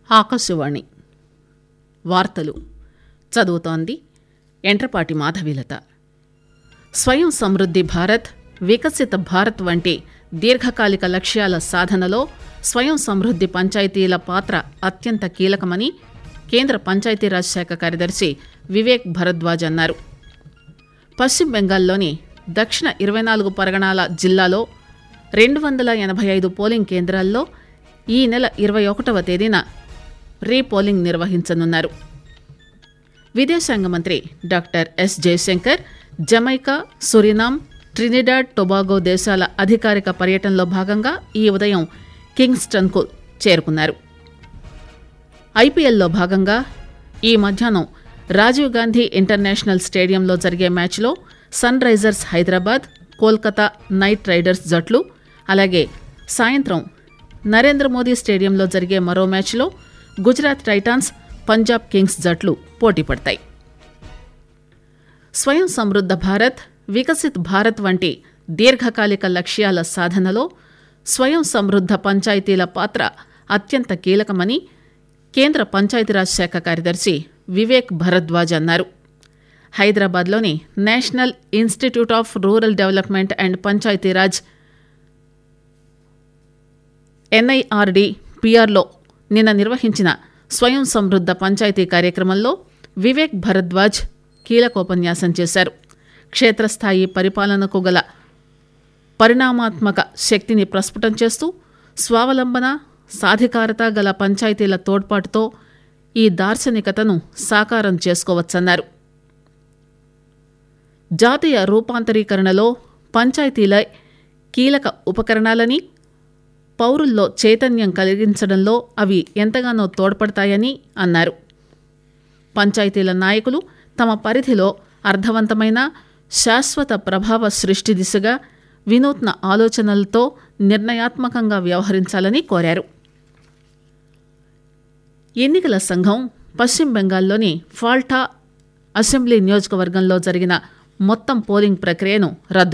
ఆకాశవాణి వార్తలు చదువుతోంది ఎంట్రపాటి మాధవీలత స్వయం సమృద్ది భారత్ వికసిత భారత్ వంటి దీర్ఘకాలిక లక్ష్యాల సాధనలో స్వయం సమృద్ది పంచాయతీల పాత్ర అత్యంత కీలకమని కేంద్ర పంచాయతీరాజ్ శాఖ కార్యదర్శి వివేక్ భరద్వాజ్ అన్నారు పశ్చిమ బెంగాల్లోని దక్షిణ ఇరవై నాలుగు పరగణాల జిల్లాలో రెండు వందల ఎనభై ఐదు పోలింగ్ కేంద్రాల్లో ఈ నెల ఇరవై ఒకటవ తేదీన రీపోలింగ్ నిర్వహించనున్నారు విదేశాంగ మంత్రి doctor S Jaishankar Jamaica Suriname Trinidad Tobago దేశాల అధికారిక పర్యటనలో భాగంగా ఈ ఉదయం కింగ్స్టన్కు చేరుకున్నారు ఐపీఎల్లో భాగంగా ఈ మధ్యాహ్నం రాజీవ్ గాంధీ ఇంటర్నేషనల్ స్టేడియంలో జరిగే మ్యాచ్లో Sunrisers Hyderabad Kolkata Knight Riders జట్లు అలాగే సాయంత్రం నరేంద్ర మోదీ స్టేడియంలో జరిగే మరో మ్యాచ్లో గుజరాత్ టైటాన్స్ పంజాబ్ కింగ్స్ జట్లు పోటీ పడతాయి స్వయం సమృద్ధ భారత్ వికసిత్ భారత్ వంటి దీర్ఘకాలిక లక్ష్యాల సాధనలో స్వయం సమృద్ధ పంచాయతీల పాత్ర అత్యంత కీలకమని కేంద్ర పంచాయతీరాజ్ శాఖ కార్యదర్శి వివేక్ భరద్వాజ్ అన్నారు హైదరాబాద్లోని national institute of rural development and Panchayati Raj NIRD పిఆర్లో నిన్న నిర్వహించిన స్వయం సమృద్ధ పంచాయతీ కార్యక్రమంలో వివేక్ భరద్వాజ్ కీలకోపన్యాసం చేశారు క్షేత్రస్థాయి పరిపాలనకు గల పరిణామాత్మక శక్తిని ప్రస్ఫుటం చేస్తూ స్వావలంబన సాధికారత గల పంచాయతీల తోడ్పాటుతో ఈ దార్శనికతను సాకారం చేసుకోవచ్చన్నారు జాతీయ రూపాంతరీకరణలో పంచాయతీల కీలక ఉపకరణాలని పౌరుల్లో చైతన్యం కలిగించడంలో అవి ఎంతగానో తోడ్పడతాయని అన్నారు పంచాయతీల నాయకులు తమ పరిధిలో అర్థవంతమైన శాశ్వత ప్రభావ సృష్టి దిశగా వినూత్న ఆలోచనలతో నిర్ణయాత్మకంగా వ్యవహరించాలని కోరారు ఎన్నికల సంఘం పశ్చిమ బెంగాల్లోని ఫాల్టా అసెంబ్లీ నియోజకవర్గంలో జరిగిన మొత్తం పోలింగ్ ప్రక్రియను రద్దు